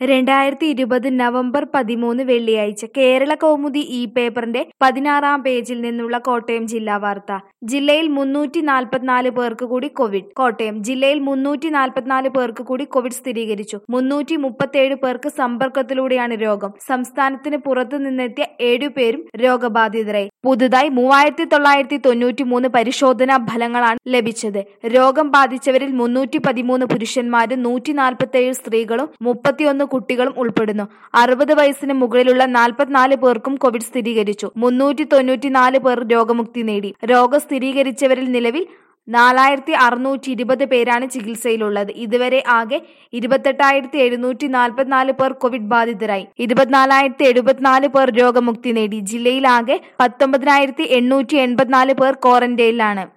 രണ്ടായിരത്തി ഇരുപത് നവംബർ പതിമൂന്ന് വെള്ളിയാഴ്ച കേരള കൗമുദി ഈ പേപ്പറിന്റെ പതിനാറാം പേജിൽ നിന്നുള്ള കോട്ടയം ജില്ലാ വാർത്ത ജില്ലയിൽ മുന്നൂറ്റി നാൽപ്പത്തിനാല് പേർക്ക് കൂടി കോവിഡ് കോട്ടയം ജില്ലയിൽ മുന്നൂറ്റി നാൽപ്പത്തിനാല് പേർക്ക് കൂടി കോവിഡ് സ്ഥിരീകരിച്ചു മുന്നൂറ്റി മുപ്പത്തിയേഴ് പേർക്ക് സമ്പർക്കത്തിലൂടെയാണ് രോഗം സംസ്ഥാനത്തിന് പുറത്തു നിന്നെത്തിയ ഏഴുപേരും രോഗബാധിതരായി പുതുതായി മൂവായിരത്തി തൊള്ളായിരത്തി തൊണ്ണൂറ്റി മൂന്ന് പരിശോധനാ ഫലങ്ങളാണ് ലഭിച്ചത് രോഗം ബാധിച്ചവരിൽ മുന്നൂറ്റി പതിമൂന്ന് പുരുഷന്മാരും നൂറ്റി നാൽപ്പത്തിയേഴ് സ്ത്രീകളും മുപ്പത്തിയൊന്ന് കുട്ടികളും ഉൾപ്പെടുന്നു അറുപത് വയസ്സിന് മുകളിലുള്ള നാൽപ്പത്തിനാല് പേർക്കും കോവിഡ് സ്ഥിരീകരിച്ചു മുന്നൂറ്റി തൊണ്ണൂറ്റിനാല് പേർ രോഗമുക്തി നേടി രോഗം സ്ഥിരീകരിച്ചവരിൽ നിലവിൽ നാലായിരത്തി അറുന്നൂറ്റി ഇരുപത് പേരാണ് ചികിത്സയിലുള്ളത് ഇതുവരെ ആകെ ഇരുപത്തെട്ടായിരത്തി എഴുന്നൂറ്റി നാൽപ്പത്തിനാല് പേർ കോവിഡ് ബാധിതരായി ഇരുപത്തിനാലായിരത്തി എഴുപത്തിനാല് പേർ രോഗമുക്തി നേടി ജില്ലയിൽ ആകെ പത്തൊമ്പതിനായിരത്തി എണ്ണൂറ്റി എൺപത്തിനാല് പേർ ക്വാറന്റൈനിലാണ്